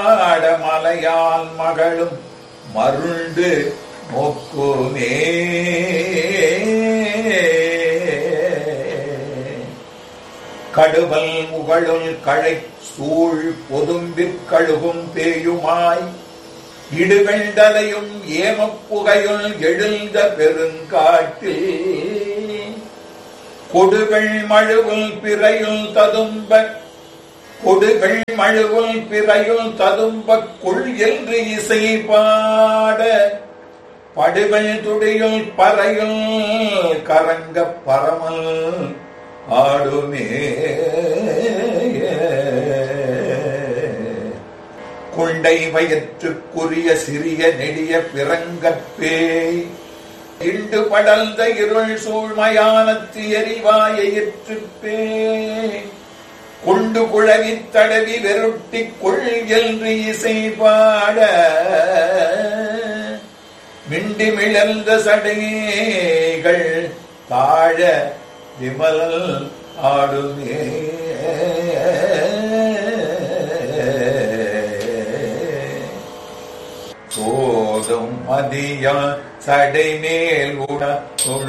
மலையால் மகளும் மருண்டு நோக்குமே கடுவல் முகழுள் களை சூழ் பொதும்பிற் கழுகும் பேயுமாய் இடுகண்டலையும் ஏமப்புகையுள் எழுந்த பெருங்காட்டில் கொடுகள் மழுவுல் பிறையுள் ததும்ப கொடுகள் மழுவுல் பிறையுள் ததும்ப கொள் என்று இசை பாட படுகள் துடியுள் பறையுள் கரங்க பரமல் ஆடுமே குண்டை வயிற்றுக்குரிய சிறிய நெடிய பிறங்கப் பேய் இண்டு படர்ந்த இருள் சூழ்மையானத்து எரிவாயிற்றுப்பே கொண்டு குழவித் தடவி வெருட்டிக் கொள் என்று இசை பாட மிண்டி மிளர்ந்த சடைகள் தாழ விமல் ஆடுமே போதும் மதியா சடை மேல் உட